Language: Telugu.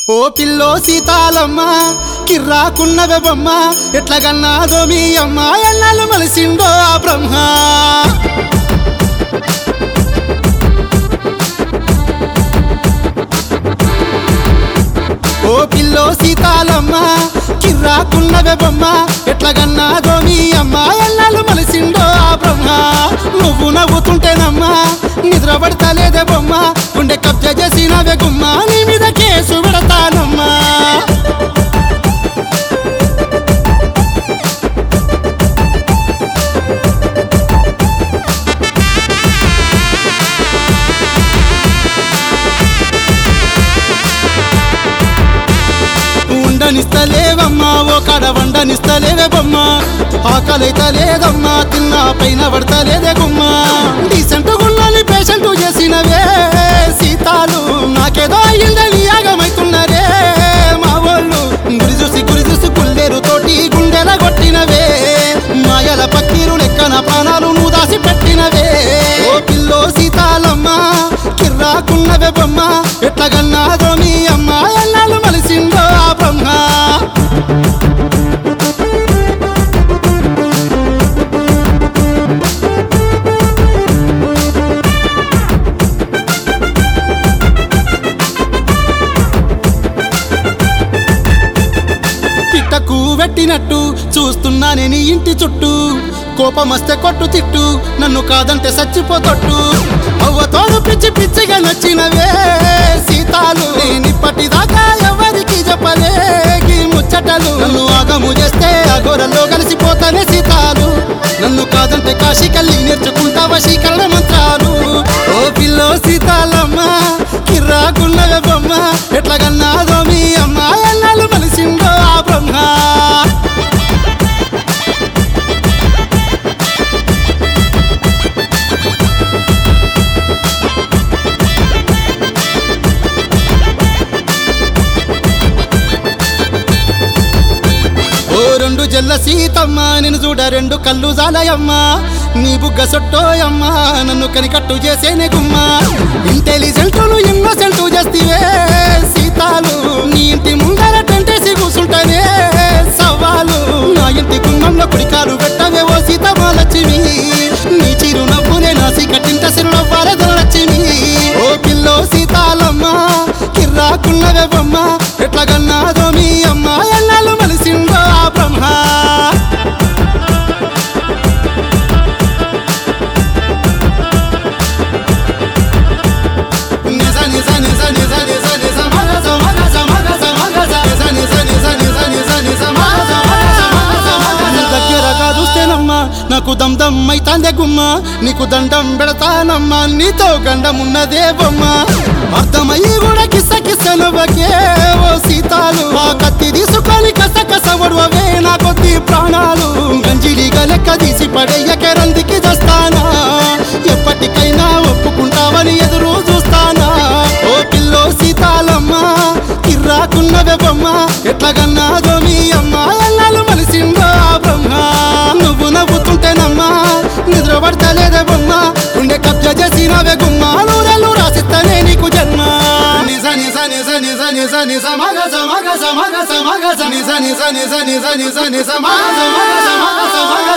ఓ పిల్లో సీతాలమ్మ కిర్రాకున్నవే బొమ్మ ఎట్లగన్నాదో మీ అమ్మ ఎన్నాళ్ళు మలిసిండో ఆ బ్రహ్మ ఓ పిల్లో సీతాలమ్మ కిర్రాకున్నవే బొమ్మ ఎట్లగన్నాదో మీ అమ్మ ఎన్నాళ్ళు మలిసిండో ఆ బ్రహ్మ నువ్వు నవ్వుతుంటేనమ్మా నిద్ర పడతలేదే బొమ్మ గుండె కబ్జ చేసినవే గుమ్మ నీ మీద కేసు పెడతానమ్మా ఉండనిస్తలేవమ్మా ఓ కడ వండనిస్తలేవే బొమ్మ ఆకలైతే లేదమ్మా తిన్నా పైన పడతలేదే గుమ్మ డీసెంట్ గుళ్ళని పేషెంట్ చేసినవే సీతాలు నాకేదో అయ్యిందని యాగమైతున్నరే మా వాళ్ళు గురి చూసి గురి చూసి గుల్లేరు తోటి గుండెల కొట్టినవే మాయల పక్కీరు లెక్కన ప్రాణాలు నువ్వు దాసి పెట్టినవే ఓ పిల్లో సీతాలమ్మ కిర్రాకున్నవే బొమ్మ ఎట్లగన్నాదో మీ అమ్మ ఎన్నాళ్ళు మలిసిందో ఆ బ్రహ్మ పిట్టకు వెట్టినట్టు చూస్తున్నా నేను ఇంటి చుట్టూ కోపమస్తే కొట్టు తిట్టు నన్ను కాదంటే చచ్చిపోతొట్టు అవ్వతోడు పిచ్చి పిచ్చిగా నచ్చినవే సీతాలు నేనిప్పటిదాకా ఎవరికి చెప్పలేగి ముచ్చటలు నన్ను ఆగము చేస్తే అఘోరలో కలిసిపోతానే సీతాలు నన్ను కాదంటే కాశీకల్లి నేర్చుకుంటా వశీకరణ మంత్రాలు ఓ పిల్లో సీతాలమ్మ కిర్రాకున్నవే బొమ్మ ఎట్లగన్నాదో మీ అమ్మ ఎన్నాళ్ళు మలిసిందో ఆ బ్రహ్మ ఓ రెండు జల్ల సీతమ్మ నేను చూడ రెండు కళ్ళు జాలయమ్మ నీ బుగ్గ సొట్టోయమ్మ నన్ను కనికట్టు చేసేనే గుమ్మ ఇంటెలిజెంట్లు ఇన్నోసెంట్ చేస్తివే సీతాలు నీ ఇంటి ముందర టెంటేసి కూసుంటానే సవాలు నా ఇంటి గుమ్మంలో కుడికాలు పెట్టవే ఓ సీతమ్మ లక్ష్మి నీ చిరు నవ్వునే నాసి కట్టింట సిరునవ్వాలే ధనలక్ష్మి ఓ పిల్లో సీతాలమ్మ కిర్రాకున్నవే బొమ్మ ఎట్లగన్నాదో మీ అమ్మ ఎన్నాళ్ళు మలిసిందో ఆ బ్రహ్మ నిజ నిజ నిజ నిజ నిజ నిజ మగ స మగ స మగ స మగ స నిజ నిజ నిజ నిజ నిజ నిజ మగ స మగ స మగ స మగ స. నీ దగ్గరగా చూస్తేనమ్మా నాకు దమ్ దమ్ అయితాందే గుమ్మ నీకు దండం పెడతానమ్మా నీతో గండమున్నదే బొమ్మ అర్థమయ్యి కూడా కిస్స కిస్స నవ్వకే ఓ సీతాలు ఆ కత్తి తీసుకొని కస కస ఒడవవే నా కొద్ది ప్రాణాలు గంజిలిగా లెక్క తీసి పడేయకే రందికి దస్తానా ఎప్పటికైనా ఒప్పుకుంటావని ఎదురు చూస్తానా ఓ పిల్లో సీతాలమ్మ కిర్రాకున్నవే బొమ్మ ఎట్లగన్నాదో మీ అమ్మ ఎన్నాళ్ళు మలిసిందో ఆ బ్రహ్మ నువ్వు నవ్వుతుంటేనమ్మా నిద్ర పడతలేదే బొమ్మ ఉండే కబ్జ చేసినవే గుమ్మ నూరెళ్ళు రాసిస్తానే నీకు జన్మ నిజ నిజ నిజ నిజ నిజ నిజ మగ స మగ స మగ స మగ స నిజ నిజ నిజ నిజ నిజ నిజ మగ స మగ స మగ స మగ